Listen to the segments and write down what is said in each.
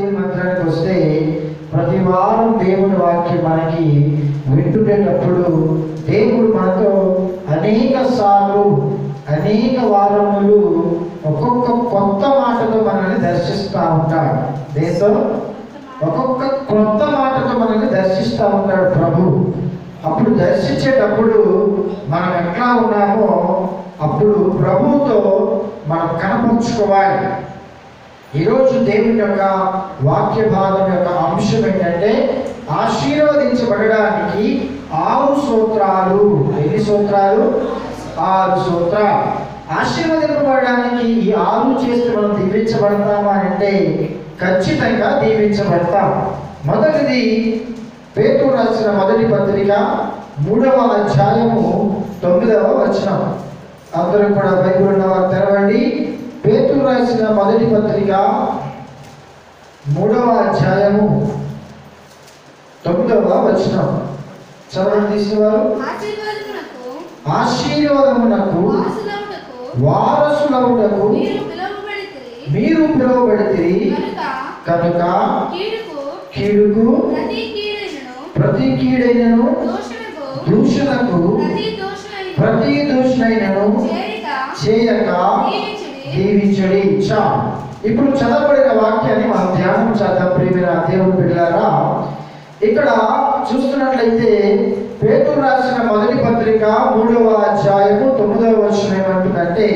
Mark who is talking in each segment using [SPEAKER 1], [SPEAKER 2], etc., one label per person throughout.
[SPEAKER 1] దేవుని మందిరానికి వస్తే ప్రతి వారం దేవుని వాక్యం మనకి వింటుండేటప్పుడు దేవుడు మనతో అనేక సార్లు అనేక వారములు ఒక్కొక్క కొత్త మాటతో మనల్ని దర్శిస్తూ ఉంటాడు దేంతో ఒక్కొక్క కొత్త మాటతో మనల్ని దర్శిస్తూ ఉంటాడు ప్రభు అప్పుడు దర్శించేటప్పుడు మనం ఎట్లా ఉన్నామో అప్పుడు ప్రభువుతో మనం కనపరుచుకోవాలి ఈరోజు దేవుని యొక్క వాక్య భాగం యొక్క అంశం ఏంటంటే ఆశీర్వదించబడడానికి ఆరు సూత్రాలు ఎన్ని సూత్రాలు ఆరు సూత్రాలు ఆశీర్వదింపబడడానికి ఈ ఆరు చేస్తే మనం దీవించబడతామా అంటే ఖచ్చితంగా దీవించబడతాం మొదటిది పేతురు రాసిన మొదటి పత్రిక మూడవ అధ్యాయము తొమ్మిదవ వచనం అందరూ కూడా బైబిల్ ఉన్నవారు తెరవండి పేతురు రాసిన మొదటి పత్రిక మూడవ అధ్యాయము తొమ్మిదవ వచనం చదవండి తీసేవారు
[SPEAKER 2] ఆశీర్వాదమునకు
[SPEAKER 1] ఆశీర్వాదమునకు
[SPEAKER 2] వాసులవుటకు
[SPEAKER 1] వారసులవుటకు
[SPEAKER 2] మీరు పిలువబడితిరి
[SPEAKER 1] మీరు పిలువబడితే
[SPEAKER 2] కనుక
[SPEAKER 1] కనుక
[SPEAKER 2] కీడుకు
[SPEAKER 1] కీడుకు
[SPEAKER 2] ప్రతి కీడైనను
[SPEAKER 1] ప్రతి కీడైనను
[SPEAKER 2] దోషణకు
[SPEAKER 1] దూషణకు
[SPEAKER 2] ప్రతి దోషణైనను
[SPEAKER 1] ప్రతి దూషణైనను
[SPEAKER 2] చేరిక
[SPEAKER 1] చేయక
[SPEAKER 2] దీవించుడి
[SPEAKER 1] దీవించడి చా ఇప్పుడు చదవబడిన వాక్యాన్ని మనం ధ్యానం చేద్దాం ప్రియమైన దేవుని బిడ్డలారా ఇక్కడ చూస్తున్నట్లయితే పేతురు రాసిన మొదటి పత్రిక మూడవ అధ్యాయము తొమ్మిదవ వచనం ఏమంటుందంటే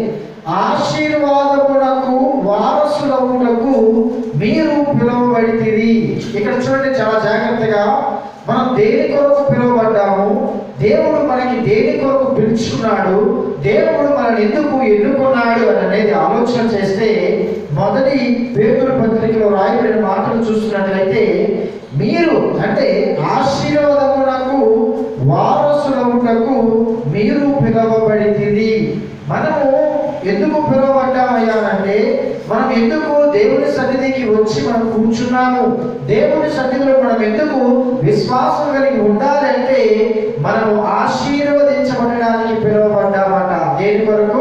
[SPEAKER 1] ఆశీర్వాదమునకు వారసులవునకు మీరు పిలువబడితిరి ఇక్కడ చూడండి చాలా జాగ్రత్తగా మనం దేని కొరకు పిలువబడ్డాము దేవుడు మనకి దేని కొరకు పిలుచుకున్నాడు దేవుడు మనల్ని ఎందుకు ఎన్నుకున్నాడు అని అనేది ఆలోచన చేస్తే మొదటి పేతురు పత్రికలో రాయబడిన మాటలు చూస్తున్నట్లయితే మీరు అంటే ఆశీర్వాదమునకు వారసులవుటకు మీరు పిలువబడితిరి మనము ఎందుకు పిలువబడ్డామయ్యానంటే మనం ఎందుకు దేవుని సన్నిధికి వచ్చి మనం కూర్చున్నాము దేవుని సన్నిధిలో మనం ఎందుకు విశ్వాసం కలిగి ఉండాలంటే మనము ఆశీర్వదించబడడానికి పిలువబడ్డామట దేని కొరకు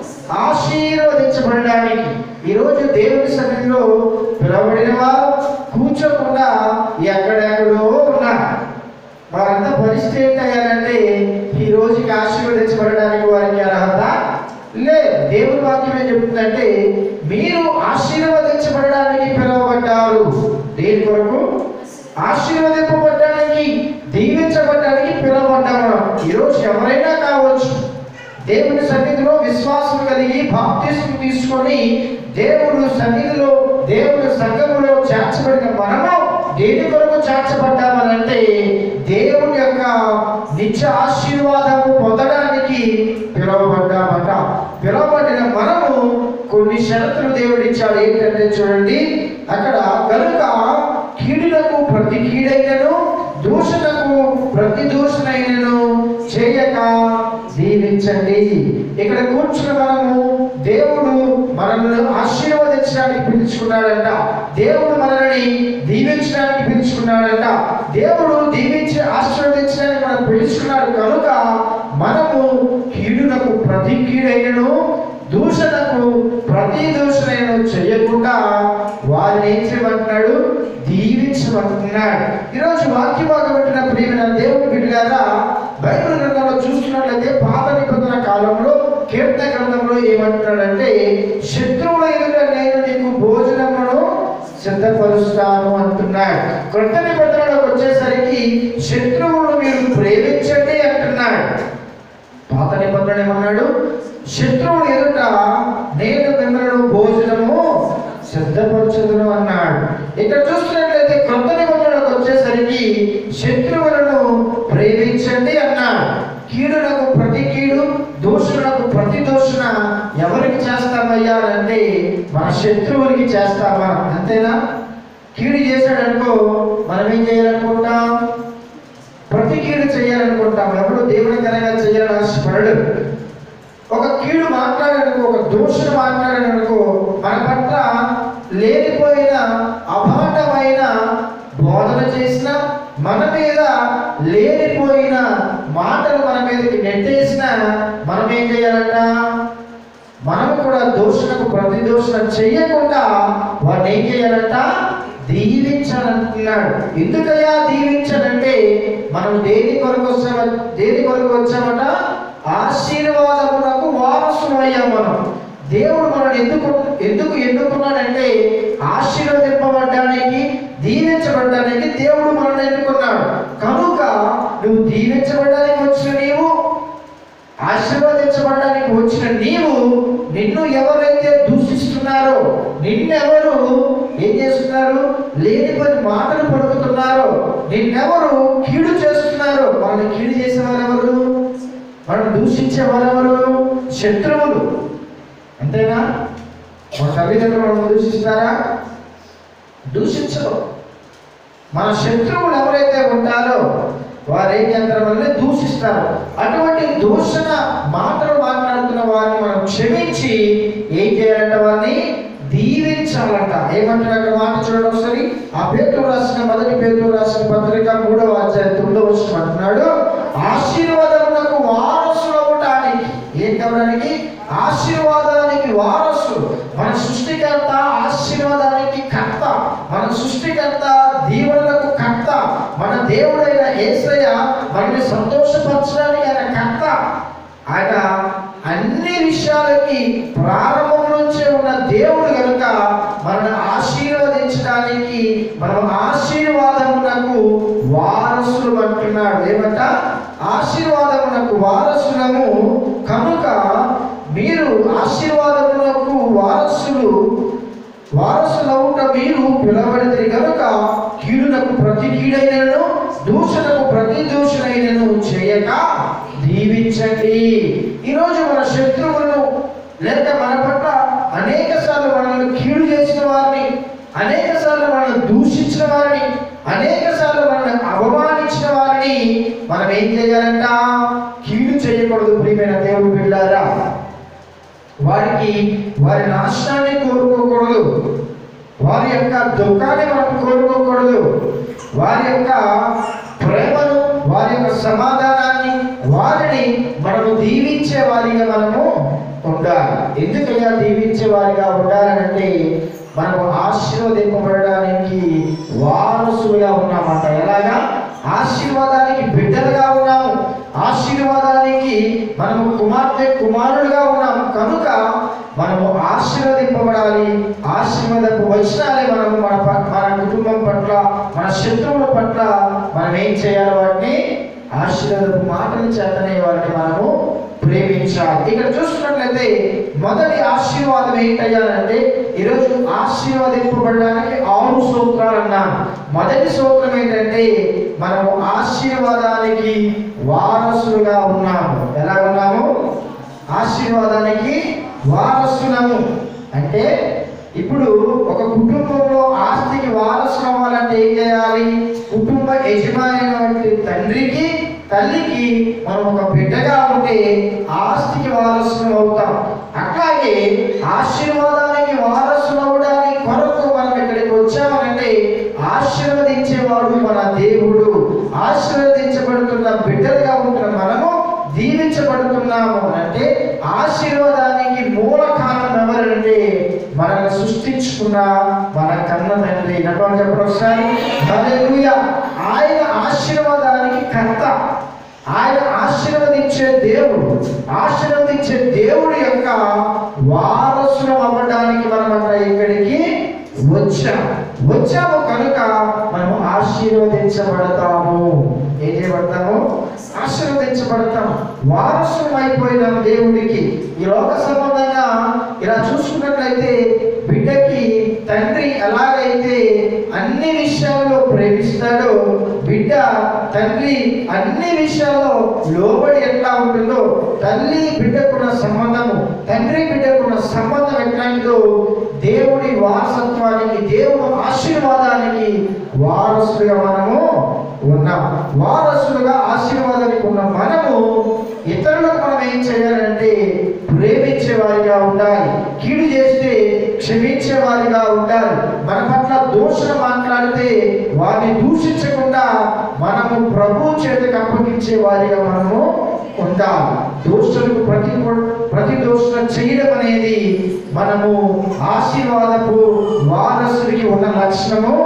[SPEAKER 1] ఆశీర్వదించబడడానికి ఈరోజు దేవుని సన్నిధిలో పిలువబడిన వారు కూర్చోకుండా ఎక్కడెక్కడో ఉన్నారు వారంతా పరిస్థితి ఏంటయ్యారంటే ఈ రోజుకి ఆశీర్వదించబడడానికి వారికి అర్హత లేదు దేవుని వాక్యం ఏం చెప్తుందంటే మీరు ఆశీర్వదించబడడానికి పిలువబడ్డారు దేని కొరకు ఆశీర్వదింపబడడానికి దీవించబడడానికి పిలువబడ్డాము ఈరోజు ఎవరైనా కావచ్చు దేవుని సన్నిధిలో విశ్వాసం కలిగి బాప్తిస్మ తీసుకొని దేవుడు సన్నిధిలో దేవుని సంఘములో చేర్చబడిన మనము దేని కొరకు చేర్చబడ్డామనంటే దేవుని యొక్క నిత్య ఆశీర్వాదము పొందడానికి పిలువబడ్డామట పిలువబడిన మనము కొన్ని షరతులు దేవుడు ఇచ్చాడు ఏంటంటే చూడండి అక్కడ కనుక కీడులకు ప్రతి కీడైనను దూషణకు ప్రతి దూషణైనను చేయక దీవించండి ఇక్కడ కూర్చున్న మనము దేవుడు మనల్ని ఆశీర్వదించడానికి పిలుచుకున్నాడంట దేవుడు మనల్ని దీవించడానికి పిలుచుకున్నాడంట దేవుడు దీవించి ఆశీర్వదించడానికి మనం పిలుచుకున్నాడు కనుక మనము కీడునకు ప్రతి కీడైనను దూషణకు ప్రతి దూషణను చేయకుండా వారిని ఏం చేయమంటున్నాడు దీవించమంటున్నాడు ఈరోజు వాక్య భాగం పెట్టిన ప్రియమైన దేవుని బిడ్డలారా బైబిల్ గ్రంథంలో చూస్తున్నట్లయితే పాత నిబంధన కాలంలో కీర్తన గ్రంథంలో ఏమంటున్నాడంటే శత్రువుల ఎదుట నేను నీకు భోజనమును సిద్ధపరుస్తాను అంటున్నాడు కొత్త నిబంధనలోకి వచ్చేసరికి శత్రువులు మీరు ప్రేమించండి అంటున్నాడు పాత నిబంధన ఏమన్నాడు శత్రువులు ఎదుట నేను మిమ్మల్ని భోజనము సిద్ధపరచుదును అన్నాడు ఇక్కడ చూస్తున్నట్లయితే క్రొత్త నిబంధనలకు వచ్చేసరికి శత్రువులను ప్రేమించండి అన్నాడు కీడులకు ప్రతి కీడు దూషణలకు ప్రతి దూషణ ఎవరికి చేస్తామయ్యా అంటే మన శత్రువులకి చేస్తామా అంతేనా కీడు చేశాడనుకో మనం ఏం చేయాలనుకుంటాం ప్రతి కీడు చేయాలనుకుంటాం ఎవడు దేవునికరంగా చేయాలని ఆశపడడు ఒక కీడు మాట్లాడనుకో ఒక దూషణ మాట్లాడనుకో మన పట్ల లేనిపోయిన అభాండమైన బోధన చేసిన మన మీద లేనిపోయిన మాటలు మన మీదకి నెట్టేసిన మనం ఏం చేయాలంట మనం కూడా దూషణకు ప్రతి దూషణ చెయ్యకుండా వాడిని ఏం చేయాలంట దీవించాలంటున్నాడు ఎందుకయ్యా దీవించాలంటే మనం దేని కొరకు వచ్చామ దేని కొరకు వచ్చామట ఆశీర్వాదమునకు వారసులు అయ్యాం మనం దేవుడు మనల్ని ఎందుకు ఎందుకు ఎన్నుకున్నాడంటే ఆశీర్వదింపబడ్డానికి దీవించబడ్డానికి దేవుడు మనల్ని ఎన్నుకున్నాడు కనుక నువ్వు దీవించబడ్డానికి వచ్చిన నీవు ఆశీర్వదించబడడానికి వచ్చిన నీవు నిన్ను ఎవరైతే దూషిస్తున్నారో నిన్నెవరు ఏం చేస్తున్నారు లేనిపోయిన మాటలు పలుకుతున్నారో నిన్నెవరు కీడు చేస్తున్నారో వాళ్ళని కీడు చేసేవారు ఎవరు వాళ్ళని దూషించే వారెవరు శత్రువులు అంతేనా మన తల్లిదండ్రులు మనం దూషిస్తారా దూషించరు మన శత్రువులు ఎవరైతే ఉంటారో వారు ఏం చేస్తారు మనల్ని దూషిస్తారు అటువంటి దూషణ మాటలు మాట్లాడుతున్న వారిని మనం క్షమించి ఏం చేయాలంట వారిని దీవించాలంట ఏమంటారు అక్కడ మాట చూడండి ఒకసారి ఆ పేరు రాసిన మొదటి పేరు రాసిన పత్రిక మూడవ అధ్యాయం తొమ్మిదవ వచనం అంటున్నాడు ఆశీర్వాదమునకు వారసులు అవడానికి ఏం కావడానికి ఆశీర్వాదానికి వారసులు మన సృష్టికర్త ఆశీర్వాదానికి కర్త మన సృష్టికర్త దీవులకు కర్త మన దేవుడైన యేసయ్య మనల్ని సంతోషపరచడానికి ఆయన కర్త ఆయన అన్ని విషయాలకి ప్రారంభం నుంచే ఉన్న దేవుడు కనుక మనల్ని ఆశీర్వదించడానికి మనం ఆశీర్వాదమునకు వారసులు అంటున్నాడు ఏమంట ఆశీర్వాదమునకు వారసులము కనుక మీరు ఆశీర్వాదమునకు వారసులు వారసులవుట మీరు పిలవడితే కనుక కీడునకు ప్రతి కీడైనను దూషణకు ప్రతి దూషణైనను చేయక దీవించండి ఈరోజు మన శత్రువులను లేక మన పట్ల అనేక సార్లు మనల్ని కీడు చేసిన వారిని అనేక సార్లు మనల్ని దూషించిన వారిని అనేక సార్లు మనల్ని అవమానించిన వారిని మనం ఏం చేయాలంట కీడు చేయకూడదు ప్రియమైన దేవుడు బిడ్డారా వారికి వారి నాశనాన్ని కోరుకోకూడదు వారి యొక్క దుఃఖాన్ని మనం కోరుకోకూడదు వారి యొక్క ప్రేమను వారి యొక్క సమాధానాన్ని వారిని మనము దీవించే వారిగా మనము ఉండాలి ఎందుకయ్యా దీవించే వారిగా ఉండాలంటే మనము ఆశీర్వదింపబడడానికి వారసులుగా ఉన్నామంట ఎలాగా ఆశీర్వాదానికి బిడ్డలుగా ఉన్నాము ఆశీర్వాదానికి మనము కుమార్తె కుమారుడుగా ఉన్నాము కనుక మనము ఆశీర్వదింపబడాలి ఆశీర్వాదపు వచనాలే మనము మన ప- మన కుటుంబం పట్ల మన శత్రువుల పట్ల మనం ఏం చేయాలి వాటిని ఆశీర్వాదపు మాటల చేతనే వారిని మనము ప్రేమించాలి ఇక్కడ చూస్తున్నట్లయితే మొదటి ఆశీర్వాదం ఏంటయ్యాలంటే ఈరోజు ఆశీర్వదింపబడడానికి ఆరు సూత్రాలు అన్నాను మొదటి సూత్రం ఏంటంటే మనము ఆశీర్వాదానికి వారసులుగా ఉన్నాము ఎలా ఉన్నాము ఆశీర్వాదానికి వారసులము అంటే ఇప్పుడు ఒక కుటుంబంలో ఆస్తికి వారసులు అవ్వాలంటే ఏం చేయాలి కుటుంబ యజమాని అయినటువంటి తండ్రికి తల్లికి మనం ఒక బిడ్డగా ఉంటే ఆస్తికి వారసులు అవుతాం అట్లాగే ఆశీర్వాదానికి వారసులు అవడానికి కొరకు మనం ఇక్కడికి వచ్చామనంటే ఆశీర్వదించేవాడు మన దేవుడు ఆశీర్వదించబడుతున్న బిడ్డలుగా ఉంటున్న మనము దీవించబడుతున్నాము అంటే ఆశీర్వాదానికి మూల కారణం ఎవరంటే మనల్ని సృష్టించుకున్న మన కన్న తండ్రి నమ్మకం చెప్పడం ఒకసారి హల్లెలూయా. ఆయన ఆశీర్వాదానికి కర్త ఆయన ఆశీర్వదించే దేవుడు ఆశీర్వదించే దేవుడి యొక్క వారసులం అవ్వడానికి మనమంట ఇక్కడికి వచ్చాము వచ్చాము కనుక మనము ఆశీర్వదించబడతాము ఏం చేయబడతాము ఆశీర్వదించబడతాము వారసులం అయిపోయినాం దేవుడికి ఈ లోక సంబంధంగా ఇలా చూసుకున్నట్లయితే బిడ్డకి తండ్రి ఎలాగైతే అన్ని విషయాల్లో ప్రేమిస్తాడో బిడ్డ తండ్రి అన్ని విషయాల్లో లోబడి ఎట్లా ఉంటుందో తల్లి బిడ్డకున్న సంబంధము తండ్రి బిడ్డకున్న సంబంధం ఎట్లాంటిదో దేవుడి వారసత్వానికి దేవుడు ఆశీర్వాదానికి వారసులుగా మనము ఉన్నాం వారసులుగా ఆశీర్వాదానికి ఉన్న మనము ఇతరులకు మనం ఏం చేయాలంటే ప్రేమించే వారిగా ఉండాలి కీడు చేస్తే క్షమించే వారిగా ఉండాలి మన పట్ల దూషణ మాట్లాడితే వారిని దూషించకుండా మనము ప్రభు చేతికి అప్పగించే వారిగా మనము ఉండాలి దోషులకు ప్రతి ప్రతి దోషణ చేయడం అనేది మనము ఆశీర్వాదపు వారసుడికి ఉన్న లక్షణము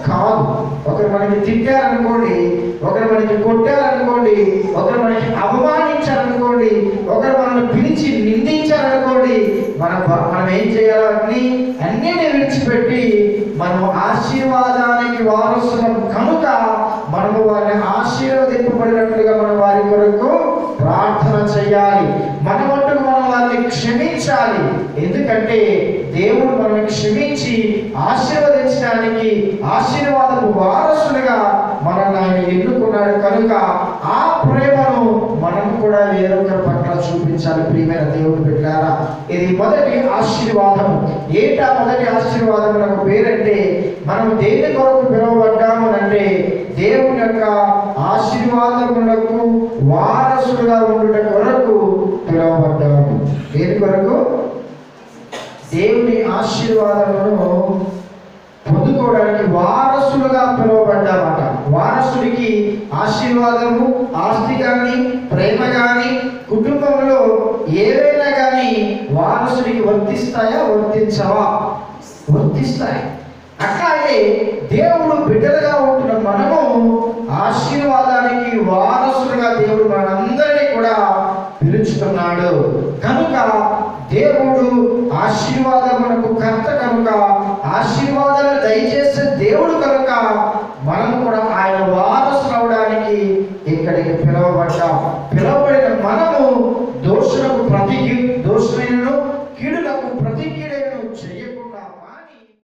[SPEAKER 1] కాదు ఒకరు మనకి తిట్టారనుకోండి ఒకరు మనకి కొట్టారనుకోండి ఒకరు మనకి అవమానించారనుకోండి ఒకరు మనల్ని పిలిచి నిందించారనుకోండి మనం మనం ఏం చేయాలని అన్నిటిని విడిచిపెట్టి మనము ఆశీర్వాదానికి వారసులం కనుక మనము వారిని ఆశీర్వదింపబడినట్లుగా మనం వారి కొరకు ప్రార్థన చేయాలి మన మట్టుకు మనం వారిని క్షమించాలి ఎందుకంటే దేవుడు మనల్ని క్షమించి ఆశీర్వదించడానికి ఆశీర్వాదపు వారసులుగా మనల్ని ఆయన ఎన్నుకున్నాడు కనుక ఆ ప్రేమను మనం కూడా వేరొకరి పట్ల చూపించాలి ప్రియమైన దేవుడు పెట్టారా ఇది మొదటి ఆశీర్వాదం ఏంటా మొదటి ఆశీర్వాదం నాకు పేరంటే మనం దేని కొరకు పిలువబడ్డాము అంటే దేవుని యొక్క ఆశీర్వాదములకు వారసులుగా ఉండుట కొరకు పిలువబడ్డాము దేని కొరకు దేవుని ఆశీర్వాదములను పొందుకోవడానికి వారసులుగా పిలువబడ్డామట వారసుడికి ఆశీర్వాదము ఆస్తి కానీ ప్రేమ కానీ కుటుంబంలో ఏవైనా కానీ వారసుడికి వర్తిస్తాయా వర్తించవా వర్తిస్తాయి అట్లాగే దేవుడు బిడ్డలుగా ఉంటున్న మనము ఆశీర్వాదానికి వారసులుగా దేవుడు మనందరినీ కూడా పిలుచుతున్నాడు కనుక దేవుడు ఆశీర్వాదమునకు కర్త కనుక ఆశీర్వాదాలు దయచేసి